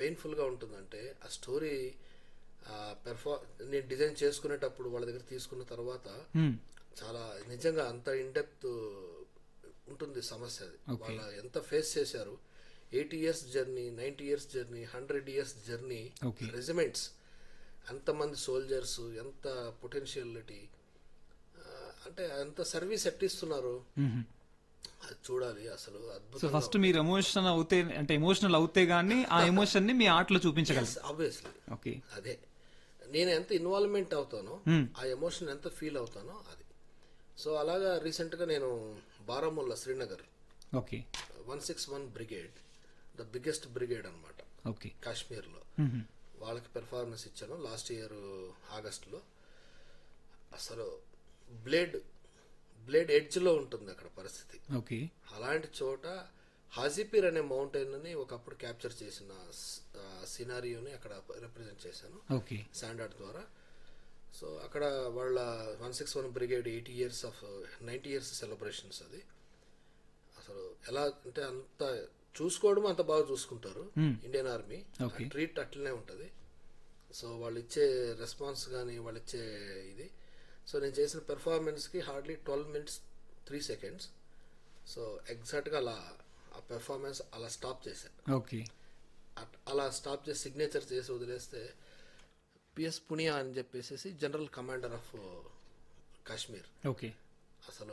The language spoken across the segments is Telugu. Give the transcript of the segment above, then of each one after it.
పెయిన్ఫుల్గా ఉంటుందంటే ఆ స్టోరీ పెర్ఫా నేను డిజైన్ చేసుకునేటప్పుడు వాళ్ళ దగ్గర తీసుకున్న తర్వాత Hmm. చాలా నిజంగా అంత ఇండెప్త్ ఉంటుంది సమస్య అది వాళ్ళ ఎంత ఫేస్ చేశారు eighty years journey ninety years journey hundred years journey Okay. Regiments ఎంతమంది సోల్జర్స్ ఎంత పొటెన్షియలిటీ అంటే ఎంత సర్వీస్ ఎట్టిస్తున్నారు మ్మ్. అది చూడాలి అసలు సో అద్భుతం ఫస్ట్ మీరు ఎమోషనల్ అవుతే అంటే ఎమోషనల్ అవుతే గానీ ఆ ఎమోషన్ ని మీ ఆర్ట్ లో చూపించగలరు ఆబ్వియస్లీ ఓకే అదే నేను ఎంత ఇన్వాల్వ్మెంట్ అవుతానో Hmm. ఆ ఎమోషన్ ఎంత ఫీల్ అవుతానో అది సో అలాగా రీసెంట్గా నేను Baramulla Srinagar okay one six one brigade the biggest brigade అనమాట ఓకే కాశ్మీర్లో మ్మ్. వాళ్ళకి పెర్ఫార్మెన్స్ ఇచ్చాను లాస్ట్ ఇయర్ ఆగస్టులో అసలు బ్లేడ్ బ్లేడ్ ఎడ్జ్లో ఉంటుంది అక్కడ పరిస్థితి ఓకే అలాంటి చోట హాజీపీర్ అనే మౌంటైన్ ని ఒకప్పుడు క్యాప్చర్ చేసిన సినారియోని అక్కడ రిప్రజెంట్ చేశాను ఓకే శాండార్డ్ ద్వారా సో అక్కడ వాళ్ళ one six one brigade eighty years of ninety years celebrations అది అసలు ఎలా అంటే అంత చూసుకోవడం అంత బాగా చూసుకుంటారు ఇండియన్ ఆర్మీ Okay. ట్రీట్ అట్లనే ఉంటుంది సో వాళ్ళు ఇచ్చే రెస్పాన్స్ కానీ వాళ్ళు ఇచ్చే ఇది సో నేను చేసిన పెర్ఫార్మెన్స్కి hardly twelve minutes three seconds so ఎగ్జాక్ట్గా అలా ఆ పెర్ఫార్మెన్స్ అలా స్టాప్ చేశాను ఓకే అట్- అలా స్టాప్ చేసి సిగ్నేచర్ చేసి వదిలేస్తే పిఎస్ పునియా అని చెప్పేసి general commander of Kashmir okay అసలు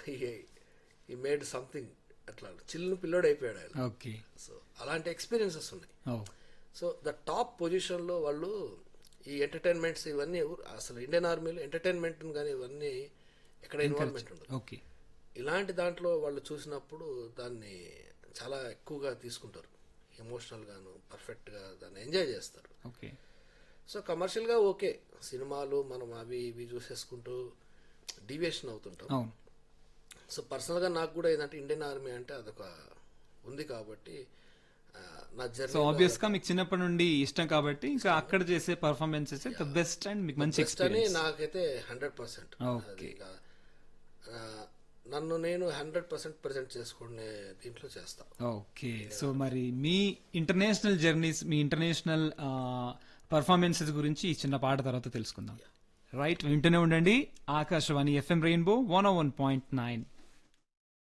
ఈ మేడ్ సంథింగ్ అట్లా చిల్లు పిల్లోడు అయిపోయాడు ఆయన ఓకే సో అలాంటి ఎక్స్పీరియన్సెస్ ఉన్నాయి ఓ సో ద టాప్ పొజిషన్లో వాళ్ళు ఈ ఎంటర్టైన్మెంట్స్ ఇవన్నీ ఎవరు- అసలు ఇండియన్ ఆర్మీలో ఎంటర్టైన్మెంట్ కానీ ఇవన్నీ ఎక్కడ ఇన్వాల్వ్మెంట్ ఉండదు ఓకే ఇలాంటి దాంట్లో వాళ్ళు చూసినప్పుడు దాన్ని చాలా ఎక్కువగా తీసుకుంటారు ఎమోషనల్ గాను పర్ఫెక్ట్ గా దాన్ని ఎంజాయ్ చేస్తారు ఓకే సో కమర్షియల్ గా ఓకే సినిమాలు మనం అవి ఇవి చూసేసుకుంటూ డీవియేషన్ అవుతుంటాం అవును సో పర్సనల్ గా నాకు కూడా ఏంటంటే ఇండియన్ ఆర్మీ అంటే అదొక ఉంది కాబట్టి ఆ, నా సో జర్నీ ఆబ్వియస్ గా మీకు చిన్నప్పటి నుండి ఇష్టం కాబట్టి ఇంకా అక్కడ చేసే పర్ఫార్మెన్సెస్ ద బెస్ట్ అండ్ మీకు మంచి బెస్ట్ అని ఎక్స్పీరియన్స్ నాకైతే హండ్రెడ్ పర్సెంట్ Okay. నన్ను నేను హండ్రెడ్ పర్సెంట్ ప్రజెంట్ చేసుకునే దీంట్లో చేస్తా ఓకే సో మరి మీ ఇంటర్నేషనల్ జర్నీస్ మీ ఇంటర్నేషనల్ పర్ఫార్మెన్సెస్ గురించి ఈ చిన్న పాట తర్వాత తెలుసుకుందాం రైట్ వింటూనే ఉండండి Akashvani FM rainbow one one point nine